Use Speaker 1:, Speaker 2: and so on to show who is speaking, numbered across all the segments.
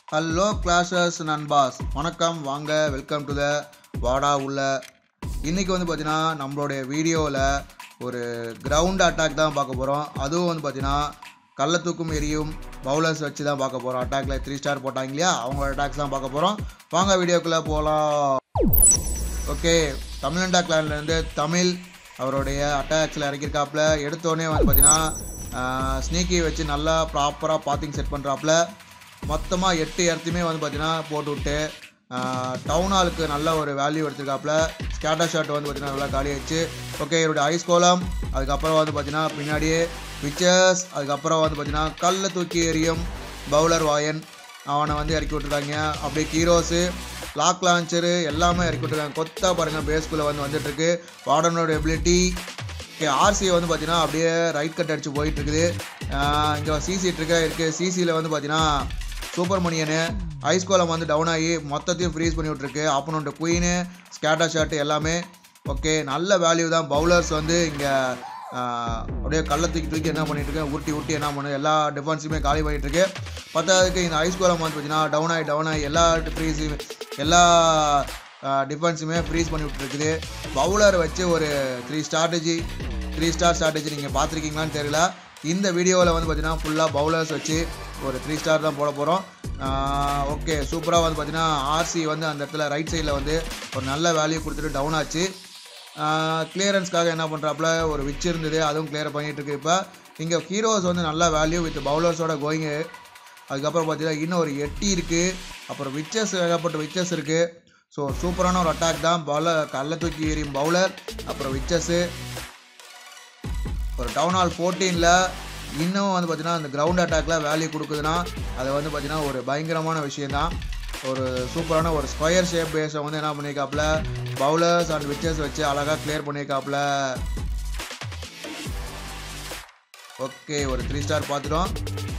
Speaker 1: hello classes நண்பாஸ் வணக்கம் வாங்க welcome to the வாடா உள்ள இன்றைக்கி வந்து பார்த்தீங்கன்னா நம்மளுடைய வீடியோவில் ஒரு கிரவுண்ட் அட்டாக் தான் பார்க்க போகிறோம் அதுவும் வந்து பார்த்தீங்கன்னா கள்ள தூக்கும் எரியும் பவுலர்ஸ் வச்சு தான் பார்க்க போகிறோம் அட்டாக்ல த்ரீ ஸ்டார் போட்டாங்க இல்லையா அவங்களோட அட்டாக்ஸ் தான் பார்க்க போகிறோம் வாங்க வீடியோக்குள்ளே போகலாம் ஓகே தமிழண்டா கிளான்லேருந்து தமிழ் அவருடைய அட்டாக்ஸில் இறக்கியிருக்காப்புல எடுத்தோடனே வந்து பார்த்தீங்கன்னா ஸ்னீக்கி வச்சு நல்லா ப்ராப்பராக பாத்திங் செட் பண்ணுறாப்புல மொத்தமாக எட்டு இடத்தையுமே வந்து பார்த்தீங்கன்னா போட்டு விட்டு டவுன் ஹாலுக்கு நல்ல ஒரு வேல்யூ எடுத்திருக்காப்புல ஸ்கேட்டர் ஷாட் வந்து பார்த்தீங்கன்னா நல்லா காலி ஆயிடுச்சு ஓகே இவருடைய ஐஸ் கோலம் அதுக்கப்புறம் வந்து பார்த்தீங்கன்னா பின்னாடியே பிக்சர்ஸ் அதுக்கப்புறம் வந்து பார்த்தீங்கன்னா கல்லை தூக்கி எறியும் பவுலர் வாயன் அவனை வந்து இறக்கி விட்ருக்காங்க அப்படியே ஹீரோஸு லாக் லான்ச்சரு எல்லாமே இறக்கி விட்ருக்காங்க கொத்தா பாருங்கள் பேஸ்குள்ளே வந்து வந்துட்டுருக்கு வார்டனோட எபிலிட்டி ஆர்சியை வந்து பார்த்தீங்கன்னா அப்படியே ரைட் கட் அடிச்சு போயிட்டு இருக்குது இங்கே சிசி ட்ரிக்கா இருக்குது சிசியில் வந்து பார்த்தீங்கன்னா சூப்பர்மணியனு ஐஸ்கோலம் வந்து டவுன் ஆகி மொத்தத்தையும் ஃப்ரீஸ் பண்ணி விட்ருக்கு ஆப்பனோட குயினு ஸ்கேட்டர் ஷாட் எல்லாமே ஓகே நல்ல வேல்யூ தான் பவுலர்ஸ் வந்து இங்கே அப்படியே கள்ள தூக்கி தூக்கி என்ன பண்ணிட்டு இருக்கு உருட்டி உருட்டி என்ன பண்ணுது எல்லா டிஃபென்ஸுமே காலி பண்ணிட்டு இருக்கு பத்தாவதுக்கு இந்த ஐஸ்கோலம் வந்து பார்த்தீங்கன்னா டவுன் ஆகி டவுன் ஆகி எல்லா ஃப்ரீஸுமே எல்லா டிஃபென்ஸுமே ஃப்ரீஸ் பண்ணி விட்டுருக்குது பவுலர் வச்சு ஒரு three strategy three star strategy நீங்கள் பார்த்துருக்கீங்களான்னு தெரியல இந்த வீடியோவில் வந்து பார்த்தீங்கன்னா ஃபுல்லாக பவுலர்ஸ் வச்சு ஒரு த்ரீ ஸ்டார் தான் போட போகிறோம் ஓகே சூப்பராக வந்து பார்த்தீங்கன்னா ஆர்சி வந்து அந்த இடத்துல ரைட் சைடில் வந்து ஒரு நல்ல வேல்யூ கொடுத்துட்டு டவுன் ஆச்சு கிளியரன்ஸ்க்காக என்ன பண்ணுறாப்புல ஒரு விச் இருந்தது அதுவும் கிளியர் பண்ணிகிட்டு இருக்கு இப்போ இங்கே ஹீரோஸ் வந்து நல்ல வேல்யூ வித் பவுலர்ஸோட கோயிங்கு அதுக்கப்புறம் பார்த்தீங்கன்னா இன்னும் ஒரு எட்டி இருக்குது அப்புறம் விச்சஸ் ஏகப்பட்ட விச்சஸ் இருக்குது ஸோ சூப்பரான ஒரு அட்டாக் தான் பவுலர் கல்ல தூக்கி எறியும் பவுலர் அப்புறம் விச்சஸ்ஸு ஒரு டவுன் ஹால் ஃபோர்டீனில் இன்னும் வந்து பார்த்தீங்கன்னா அந்த கிரவுண்ட் அட்டாக்ல வேல்யூ கொடுக்குதுன்னா அது வந்து பார்த்தீங்கன்னா ஒரு பயங்கரமான விஷயந்தான் ஒரு சூப்பரான ஒரு ஸ்கொயர் ஷேப் பேஸை வந்து என்ன பண்ணியிருக்காப்புல பவுலர்ஸ் அண்ட் விச்சர்ஸ் வச்சு அழகாக கிளியர் பண்ணியிருக்காப்புல ஓகே ஒரு த்ரீ ஸ்டார் பார்த்துட்டோம்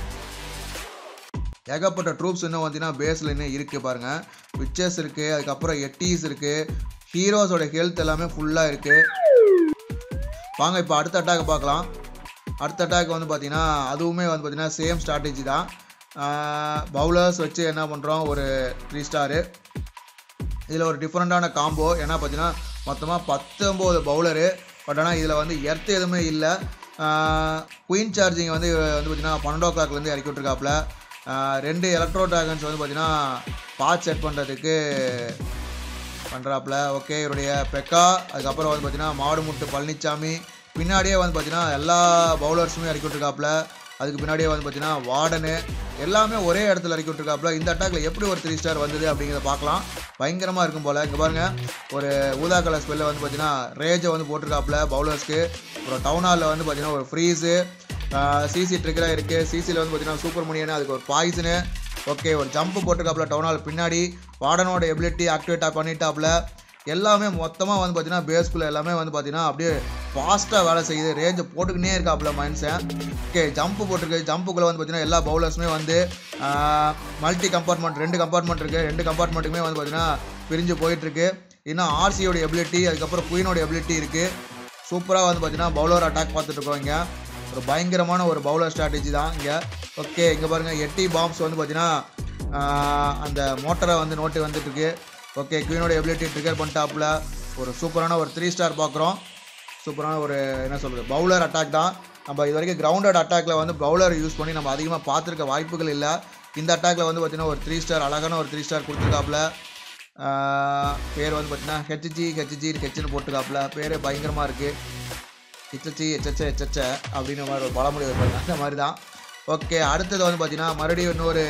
Speaker 1: ஏகப்பட்ட ட்ரூப்ஸ் இன்னும் பார்த்தீங்கன்னா பேஸில் இன்னும் இருக்குது பாருங்கள் விச்சர்ஸ் இருக்குது அதுக்கப்புறம் எட்டீஸ் இருக்குது ஹீரோஸோட ஹெல்த் எல்லாமே ஃபுல்லாக இருக்குது வாங்க இப்போ அடுத்த அட்டாக் பார்க்கலாம் அடுத்த அட்டாக் வந்து பார்த்தீங்கன்னா அதுவுமே வந்து பார்த்தீங்கன்னா சேம் ஸ்ட்ராட்டஜி தான் பவுலர்ஸ் வச்சு என்ன பண்ணுறோம் ஒரு த்ரீ ஸ்டாரு இதில் ஒரு டிஃப்ரெண்ட்டான காம்போ ஏன்னா பார்த்தீங்கன்னா மொத்தமாக பத்தொம்போது பவுலரு பட் ஆனால் இதில் வந்து எர்த் எதுவுமே இல்லை குயின் சார்ஜிங் வந்து வந்து பார்த்தீங்கன்னா பன்னெண்டோ கிளாக்லேருந்து இறக்கி விட்ருக்காப்புல ரெண்டு எலக்ட்ரோ ட்ராகன்ஸ் வந்து பார்த்தீங்கன்னா பாத் செட் பண்ணுறதுக்கு பண்ணுறாப்புல ஓகே இவருடைய பெக்கா அதுக்கப்புறம் வந்து பார்த்தீங்கன்னா மாடு முட்டு பழனிசாமி பின்னாடியே வந்து பார்த்தீங்கன்னா எல்லா பவுலர்ஸுமே இறக்கி விட்ருக்காப்புல அதுக்கு பின்னாடியே வந்து பார்த்தீங்கன்னா வார்டனு எல்லாமே ஒரே இடத்துல இறக்கி விட்ருக்காப்புல இந்த அட்டாக்ல எப்படி ஒரு த்ரீ ஸ்டார் வந்தது அப்படிங்கிறத பார்க்கலாம் பயங்கரமாக இருக்கும் போல் இங்கே பாருங்கள் ஒரு ஊதா கலர் ஸ்பெல்ல வந்து பார்த்தீங்கன்னா ரேஜை வந்து போட்டிருக்காப்புல பவுலர்ஸ்க்கு அப்புறம் டவுன் ஹாலில் வந்து பார்த்தீங்கன்னா ஒரு ஃப்ரீஸு சிசி ட்ரிக்கராக இருக்குது சிசியில் வந்து பார்த்தீங்கன்னா சூப்பர் முனியனு அதுக்கு ஒரு பாய்சனு ஓகே ஒரு ஜம்ப் போட்டிருக்காப்புல டவுன் ஹால் பின்னாடி வார்டனோட எபிலிட்டி ஆக்டிவேட்டாக பண்ணிட்டாப்புல எல்லாமே மொத்தமாக வந்து பார்த்தீங்கன்னா பேஸ்குள்ளே எல்லாமே வந்து பார்த்தீங்கன்னா அப்படியே ஃபாஸ்ட்டாக வேலை செய்யுது ரேஞ்சை போட்டுக்கினே இருக்காப்புல மைன்ஸன் ஓகே ஜம்ப்பு போட்டிருக்கு ஜம்புக்குள்ளே வந்து பார்த்தீங்கன்னா எல்லா பவுலர்ஸுமே வந்து மல்டி கம்பார்ட்மெண்ட் ரெண்டு கம்பார்ட்மெண்ட் இருக்குது ரெண்டு கம்பார்ட்மெண்ட்டுமே வந்து பார்த்தீங்கன்னா பிரிஞ்சு போயிட்டுருக்கு இன்னும் ஆர்சியோட எபிலிட்டி அதுக்கப்புறம் குயினோட எபிலிட்டி இருக்குது சூப்பராக வந்து பார்த்தீங்கன்னா பவுலர் அட்டாக் பார்த்துட்டு இருக்கோம் இங்கே ஒரு பயங்கரமான ஒரு பவுலர் ஸ்ட்ராட்டஜி தான் இங்கே ஓகே இங்கே பாருங்கள் எட்டி பாம்ஸ் வந்து பார்த்தீங்கன்னா அந்த மோட்டரை வந்து நோட்டு வந்துட்டுருக்கு ஓகே குவீனோட எபிலிட்டி ட்ரிகர் பண்ணிட்டாப்புல ஒரு சூப்பரான ஒரு த்ரீ ஸ்டார் பார்க்குறோம் சூப்பரான ஒரு என்ன சொல்கிறது பவுலர் அட்டாக் தான் நம்ம இது வரைக்கும் கிரவுண்டட் அட்டாக்ல வந்து பவுலர் யூஸ் பண்ணி நம்ம அதிகமாக பார்த்துருக்க வாய்ப்புகள் இல்லை இந்த அட்டாக்ல வந்து பார்த்தீங்கன்னா ஒரு த்ரீ ஸ்டார் அழகான ஒரு த்ரீ ஸ்டார் கொடுத்துருக்காப்புல பேர் வந்து பார்த்தீங்கன்னா ஹெச்ஜி ஹெச்ஜி ஹெச்னு போட்டுருக்காப்புல பேரே பயங்கரமாக இருக்குது ஹெச்ஹெச்சி ஹெச்ஹெச் ஹெச்ஹெச்ச அப்படின்னு மாதிரி ஒரு பழமொழி வருவாங்க அந்த மாதிரி தான் ஓகே அடுத்தது வந்து பார்த்தீங்கன்னா மறுபடியும் இன்னொரு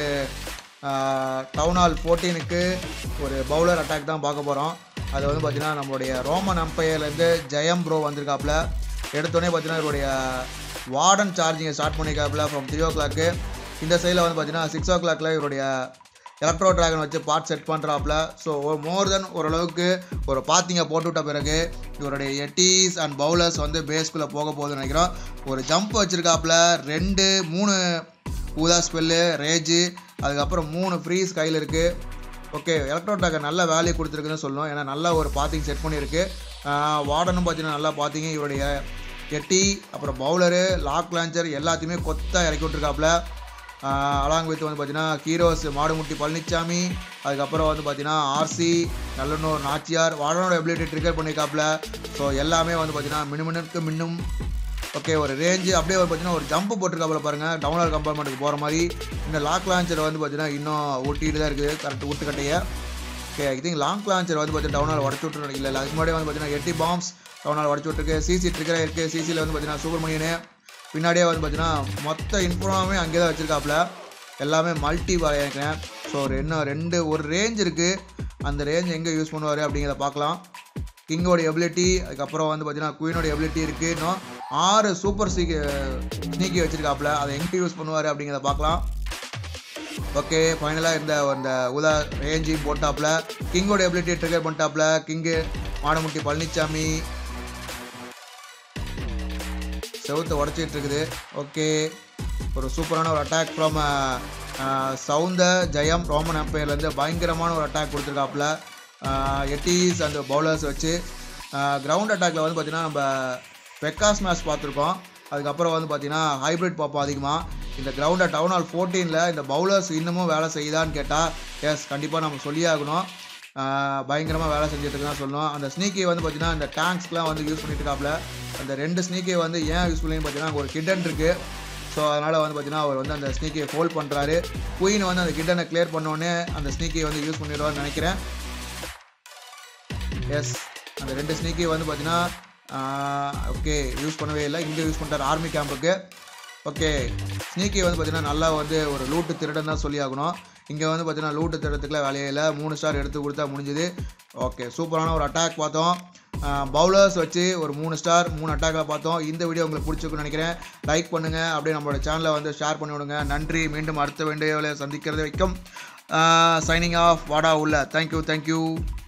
Speaker 1: டவுன் ஹால் ஃபோர்டீனுக்கு ஒரு பவுலர் அட்டாக் தான் பார்க்க போகிறோம் அது வந்து பார்த்தீங்கன்னா நம்மளுடைய ரோமன் அம்பையர்லேருந்து ஜெயம் ப்ரோ வந்திருக்காப்புல எடுத்தோடனே பார்த்தீங்கன்னா இவருடைய வார்டன் சார்ஜிங்கை ஸ்டார்ட் பண்ணியிருக்காப்புல ஃப்ரம் த்ரீ ஓ கிளாக்கு இந்த சைடில் வந்து பார்த்தீங்கன்னா சிக்ஸ் ஓ கிளாக்கில் இவருடைய எலக்ட்ரோ ட்ராகன் வச்சு பார்ட் செட் பண்ணுறாப்புல ஸோ மோர் தென் ஓரளவுக்கு ஒரு பாத்திங்க போட்டுவிட்ட பிறகு இவருடைய எட்டீஸ் அண்ட் பவுலர்ஸ் வந்து பேஸ்குள்ளே போக போகுதுன்னு நினைக்கிறோம் ஒரு ஜம்ப் வச்சுருக்காப்புல ரெண்டு மூணு ஊதா ஸ்பெல்லு ரேஜு அதுக்கப்புறம் மூணு ஃப்ரீஸ் கையில் இருக்குது ஓகே எலக்ட்ரோ ட்ராகன் நல்ல வேல்யூ கொடுத்துருக்குன்னு சொல்லணும் ஏன்னா நல்ல ஒரு பாத்திங் செட் பண்ணியிருக்கு வார்டனும் பார்த்தீங்கன்னா நல்லா பார்த்தீங்க இவருடைய எட்டி அப்புறம் பவுலரு லாக் லான்ச்சர் எல்லாத்தையுமே கொத்தாக இறக்கி விட்ருக்காப்புல அலாங் வித் வந்து பார்த்தீங்கன்னா ஹீரோஸ் மாடுமுட்டி பழனிசாமி அதுக்கப்புறம் வந்து பார்த்தீங்கன்னா ஆர்சி நல்லனூர் நாச்சியார் வாழனோட எபிலிட்டி ட்ரிகர் பண்ணியிருக்காப்புல ஸோ எல்லாமே வந்து பார்த்தீங்கன்னா மினுமினுக்கு மின்னும் ஓகே ஒரு ரேஞ்சு அப்படியே வந்து பார்த்தீங்கன்னா ஒரு ஜம்ப் போட்டிருக்காப்புல பாருங்கள் டவுன்லோட் கம்பார்ட்மெண்ட்டுக்கு போகிற மாதிரி இந்த லாக் லான்ச்சர் வந்து பார்த்தீங்கன்னா இன்னும் ஒட்டிட்டு தான் இருக்குது கரெக்ட் ஊட்டுக்கட்டையை okay I think log launcher வந்து பார்த்தீங்கன்னா டவுனால் உடச்சு விட்டுரு இல்லை அதுக்கு முன்னாடி வந்து பார்த்தீங்கன்னா எட்டி பாம்ஸ் டவுனால் உடச்சு விட்டுருக்கு சிசி ட்ரிகராக இருக்குது சிசியில் வந்து பார்த்தீங்கன்னா சுப்பிரமணியனு பின்னாடியே வந்து பார்த்தீங்கன்னா மொத்த இன்ஃபோமே அங்கே தான் வச்சுருக்காப்புல எல்லாமே மல்டி வரையிருக்கேன் ஸோ ஒரு இன்னும் ரெண்டு ஒரு ரேஞ்ச் இருக்குது அந்த ரேஞ்ச் எங்கே யூஸ் பண்ணுவார் அப்படிங்கிறத பார்க்கலாம் கிங்கோட எபிலிட்டி அதுக்கப்புறம் வந்து பார்த்தீங்கன்னா குயினோட எபிலிட்டி இருக்குது இன்னும் ஆறு சூப்பர் சீக்கு ஸ்னீக்கி வச்சுருக்காப்புல அதை எங்கே யூஸ் பண்ணுவார் அப்படிங்கிறத பார்க்கலாம் ஓகே ஃபைனலாக இந்த அந்த உதா ரேஞ்சையும் போட்டாப்புல கிங்கோட எபிலிட்டி ட்ரிகர் பண்ணிட்டாப்புல கிங்கு மாடமுட்டி பழனிசாமி செவுத்தை உடச்சிட்டு இருக்குது ஓகே ஒரு சூப்பரான ஒரு அட்டாக் ஃப்ரம் சவுந்த ஜெயம் ரோமன் அம்பையர்லேருந்து பயங்கரமான ஒரு அட்டாக் கொடுத்துருக்காப்புல எட்டிஸ் அந்த பவுலர்ஸ் வச்சு கிரவுண்ட் அட்டாக்ல வந்து பார்த்தீங்கன்னா நம்ம பெக்காஸ் மேட்ச் பார்த்துருக்கோம் அதுக்கப்புறம் வந்து பார்த்தீங்கன்னா ஹைப்ரிட் பார்ப்போம் அதிகமாக இந்த கிரவுண்டை டவுன் ஹால் ஃபோர்டீனில் இந்த பவுலர்ஸ் இன்னமும் வேலை செய்யுதான்னு கேட்டால் எஸ் கண்டிப்பாக நம்ம சொல்லியே ஆகணும் பயங்கரமாக வேலை செஞ்சுட்டு தான் சொல்லணும் அந்த ஸ்னீக்கி வந்து பார்த்தீங்கன்னா இந்த டேங்க்ஸ்லாம் வந்து யூஸ் பண்ணிட்டு இருக்காப்புல அந்த ரெண்டு ஸ்னீக்கை வந்து ஏன் யூஸ் பண்ணி பார்த்தீங்கன்னா அங்க ஒரு கிட்டன் இருக்குது ஸோ அதனால் வந்து பார்த்தீங்கன்னா அவர் வந்து அந்த ஸ்னீக்கை ஹோல்ட் பண்ணுறாரு குயின் வந்து அந்த கிட்டனை கிளியர் பண்ணோடனே அந்த ஸ்னீக்கை வந்து யூஸ் பண்ணிடுவார்னு நினைக்கிறேன் எஸ் அந்த ரெண்டு ஸ்னீக்கை வந்து பார்த்தீங்கன்னா ஓகே யூஸ் பண்ணவே இல்லை இங்கே யூஸ் பண்ணிட்டார் ஆர்மி கேம்புக்கு ஓகே ஸ்னீக்கி வந்து பார்த்தீங்கன்னா நல்லா வந்து ஒரு லூட்டு திருடன் தான் சொல்லி ஆகணும் இங்கே வந்து பார்த்தீங்கன்னா லூட்டு திருடத்துக்குலாம் வேலையே இல்லை மூணு ஸ்டார் எடுத்து கொடுத்தா முடிஞ்சுது ஓகே சூப்பரான ஒரு அட்டாக் பார்த்தோம் பவுலர்ஸ் வச்சு ஒரு மூணு ஸ்டார் மூணு அட்டாக்கில் பார்த்தோம் இந்த வீடியோ உங்களுக்கு பிடிச்சிருக்குன்னு நினைக்கிறேன் லைக் பண்ணுங்கள் அப்படியே நம்மளோட சேனலை வந்து ஷேர் பண்ணி விடுங்க நன்றி மீண்டும் அடுத்த வீடியோவில் சந்திக்கிறது வைக்கும் சைனிங் ஆஃப் வாடா உள்ள தேங்க்யூ தேங்க்யூ